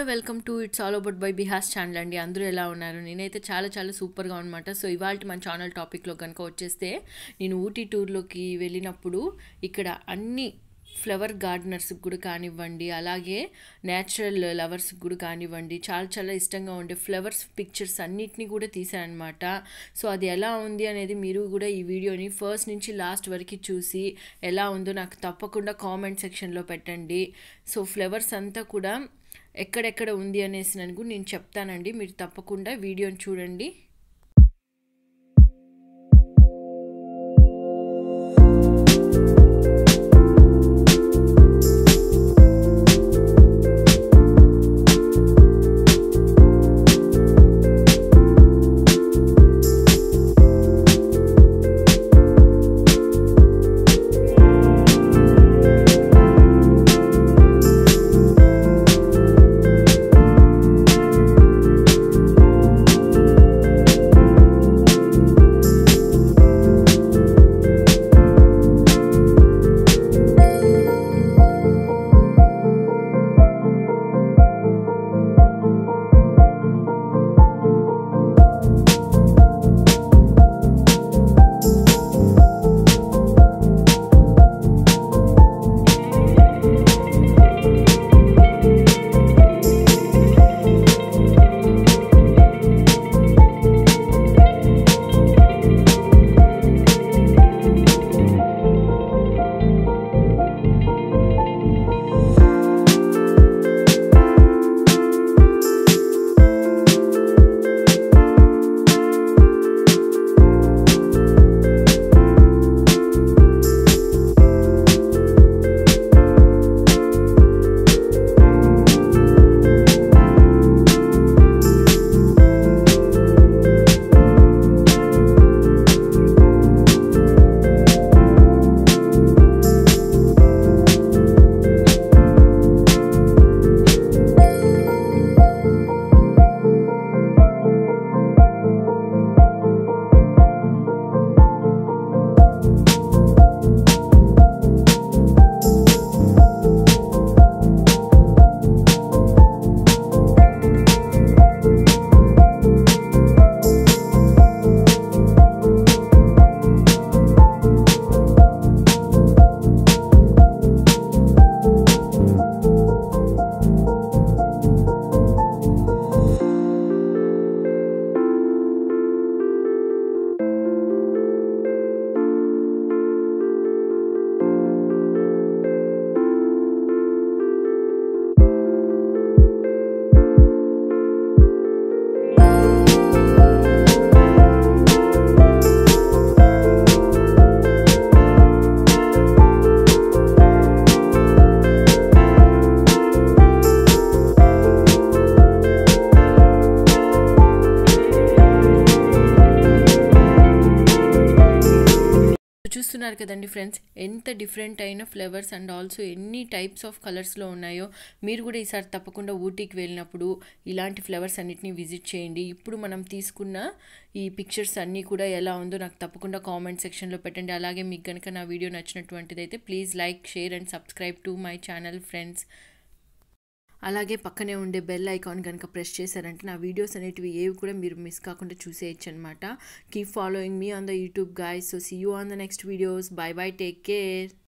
welcome to it's all about బై బిహాస్ channel అండి అందరూ ఎలా ఉన్నారు నేనైతే చాలా చాలా సూపర్గా అనమాట సో ఇవాళ మన ఛానల్ టాపిక్లో కనుక వచ్చేస్తే నేను ఊటీ టూర్లోకి వెళ్ళినప్పుడు ఇక్కడ అన్ని ఫ్లవర్ గార్డెనర్స్కి కూడా కానివ్వండి అలాగే న్యాచురల్ లవర్స్కి కూడా కానివ్వండి చాలా చాలా ఇష్టంగా ఉండే ఫ్లవర్స్ పిక్చర్స్ అన్నిటినీ కూడా తీసానమాట సో అది ఎలా ఉంది అనేది మీరు కూడా ఈ వీడియోని ఫస్ట్ నుంచి లాస్ట్ వరకు చూసి ఎలా ఉందో నాకు తప్పకుండా కామెంట్ సెక్షన్లో పెట్టండి సో ఫ్లవర్స్ అంతా కూడా ఎక్కడెక్కడ ఉంది అనేసి నాకు నేను చెప్తానండి మీరు తప్పకుండా వీడియోని చూడండి చూస్తున్నారు కదండి ఫ్రెండ్స్ ఎంత డిఫరెంట్ అయిన ఫ్లవర్స్ అండ్ ఆల్సో ఎన్ని టైప్స్ ఆఫ్ కలర్స్లో ఉన్నాయో మీరు కూడా ఈసారి తప్పకుండా ఊటీకి వెళ్ళినప్పుడు ఇలాంటి ఫ్లవర్స్ అన్నిటిని విజిట్ చేయండి ఇప్పుడు మనం తీసుకున్న ఈ పిక్చర్స్ అన్నీ కూడా ఎలా ఉందో నాకు తప్పకుండా కామెంట్ సెక్షన్లో పెట్టండి అలాగే మీకు కనుక నా వీడియో నచ్చినటువంటిది అయితే please like share and subscribe to my channel friends అలాగే పక్కనే ఉండే బెల్ ఐకాన్ కనుక ప్రెస్ చేశారంటే నా వీడియోస్ అనేటివి ఏవి కూడా మీరు మిస్ కాకుండా చూసేయచ్చు అనమాట keep following me on the YouTube guys so see you on the next videos bye bye take care